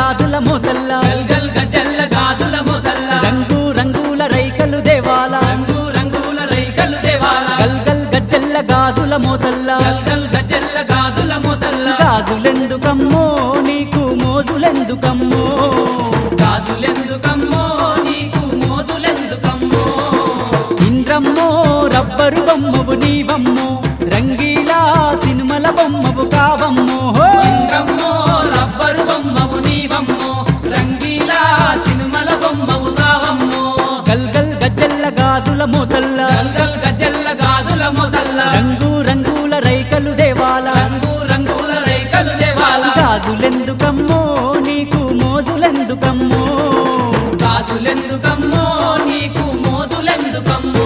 గాజుల మొదల్ల గల్గల్ గజల్ల గాజుల మొదల్ల రంగు రంగుల రైకలు దేవాల రంగు రంగుల రైకలు దేవాల గల్గల్ గజ్జల్ల గాజుల మొదల్ల గల్గల్ గజల్ల గాజుల మొదల్ల గాజులెందుకమ్మో నీకు మోజులెందుకమ్మో గాజులెందుకమ్మో నీకు మోజులెందుకమ్మో ఇంద్రమ్మో రబ్బరు బొమ్మవు నీవమ్మో రంగీలా సినిమల బొమ్మవు కావమ్మో హో! ఇంద్రమ్మో రబ్బరు బొమ్మవు నీవమ్మో రంగీలా సినిమల బొమ్మవు కావమ్మో గల్గల్ గజ్జల్ల గాజుల మొదల్ల గల్గల్ గజల్ల గాజుల మొదల్ల రంగు రంగుల రైకలు దేవాల రంగు రంగుల రైకలు దేవాల గాజులెందుకమ్మో నీకు మోజులెందుకమ్మో గాజులెందుకమ్మో నీకు మోజులెందుకమ్మో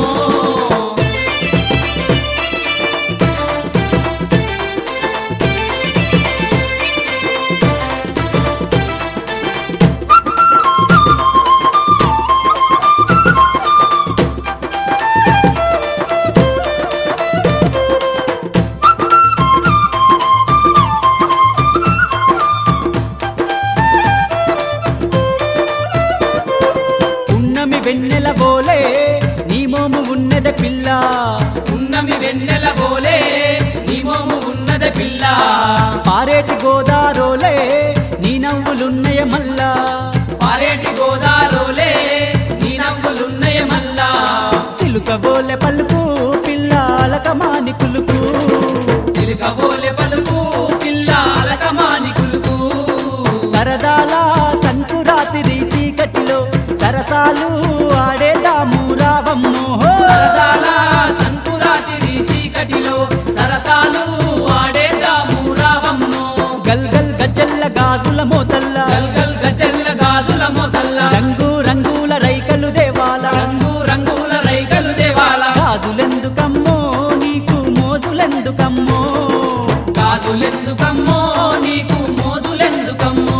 ఉన్నమి వెన్నెల బోలే నీ మోము ఉన్నద పిల్ల ఉన్నమి వెన్నెల బోలే నీ మోము ఉన్నద పిల్ల పారేటి గోదారోలే నీ నవ్వులున్నయ మల్లా పారేటి గోదారోలే నీ నవ్వులున్నయ మల్లా సిలుక బోలె పలుకు పిల్ల అలకమాని కులుకు సిలుక బోలె పలుకు పిల్ల అలకమాని కులుకు సరదాల సంకురాతిరి సీకటిలో సరసాలు ఆడేదాము రావమ్మో హో! సరదాల సంకురాతిరి సీకటిలో సరసాలు ఆడేదాము రావమ్మో గల్గల్ గజ్జల్ల గాజుల మోతల్ల గల్గల్ గజల్ల గాజుల మొదల్ల రంగు రంగుల రైకలు దేవాల రంగు రంగుల రైకలు దేవాల గాజులెందుకమ్మో నీకు మోజులెందుకమ్మో గాజులెందుకమ్మో నీకు మోజులెందుకమ్మో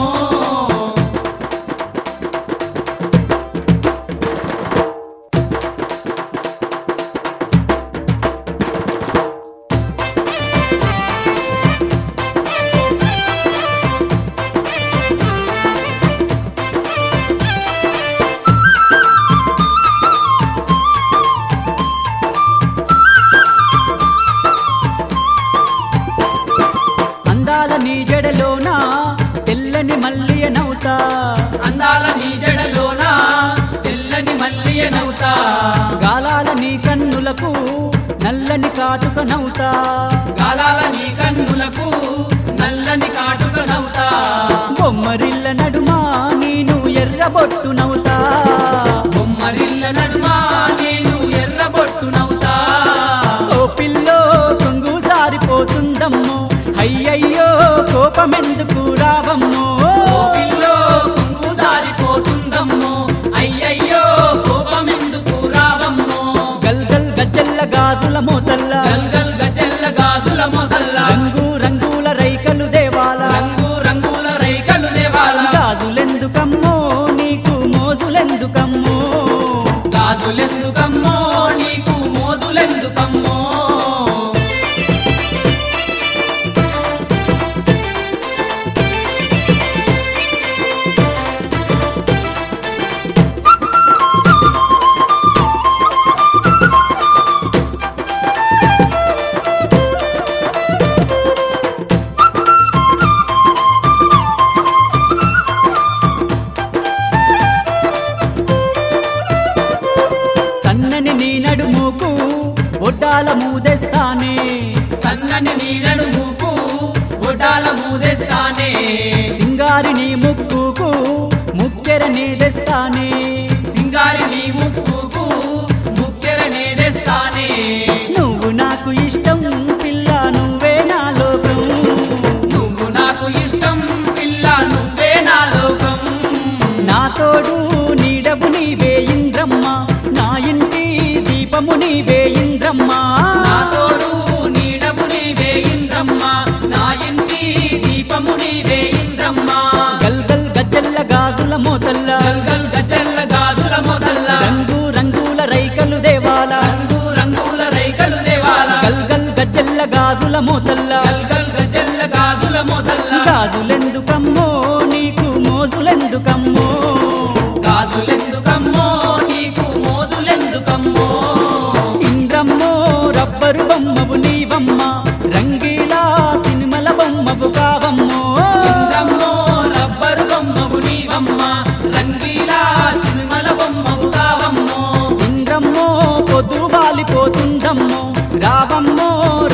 అందాల నీ జడలోన తెల్లని మల్లియ నవ్వుతా అందాల నీ జడలోన తెల్లని మల్లియ నవ్వుతా గాలాల నీ కన్నులకు నల్లని కాటుక నవ్వుతా గాలాల నీ కన్నులకు నల్లని కాటుక నవ్వుతా బొమ్మరిల్ల నడుమా నేను ఎర్రబొట్టు నవ్వుతా బొమ్మరిల్ల నడుమా నేను ఎర్రబొట్టు నవ్వుతా ఓ పిల్లో కొంగు జారిపోతుందమ్మో అయ్యయ్యో కోపమెందుకు రావమ్మో ఓ పిల్లో కుంగు జారిపోతుందమ్మో అయ్యయ్యో కోపమెందుకు రావమ్మో గల్గల్ గజ్జల్ల గాజుల మోతల్ల గల్గల్ గజల్ల గాజుల మొదల్ల రంగు రంగుల రైకలు దేవాల రంగు రంగుల రైకలు దేవాల గాజులెందుకమ్మో నీకు మోజులెందుకమ్మో గాజులెందుకమ్మో నీకు మోజులెందుకమ్మో సన్నని నీ నడుముకు ఒడ్డాల మూదెస్తానే సన్నని నీడను మూపు గొడ్డాల మూదేస్తానే సింగారి నీ ముక్కుకు ముక్కెర నీదెస్తానే సింగారి నీ ముక్కుకు ముక్కెర నేదేస్తానే నువ్వు నాకు ఇష్టం పిల్ల నువ్వే నా లోకం నువ్వు నాకు ఇష్టం పిల్ల నువ్వే నా లోకం నా తోడు నీడవు నీవే ఇంద్రమ్మ నా ఇంటి దీపము నీవే ఇంద్రమ్మ నా తోడు నీడము నీవే ఇంద్రమ్మ నా ఇంటి దీపము నీవే ఇంద్రమ్మ గల్గల్ గజ్జల్ల గాజుల మోతల్ల గల్గల్ గజల్ల గాజుల మొదల్ల రంగు రంగుల రైకలు దేవాల రంగు రంగుల రైకలు దేవాల గల్గల్ గజ్జల్ల గాజుల మోతల్ల గల్గల్ గజల్ల గాజుల మొదల్ల గాజులెందుకమ్మో నీకు మోజుల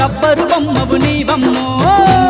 రబ్బరు బొమ్మవు నీవమ్మో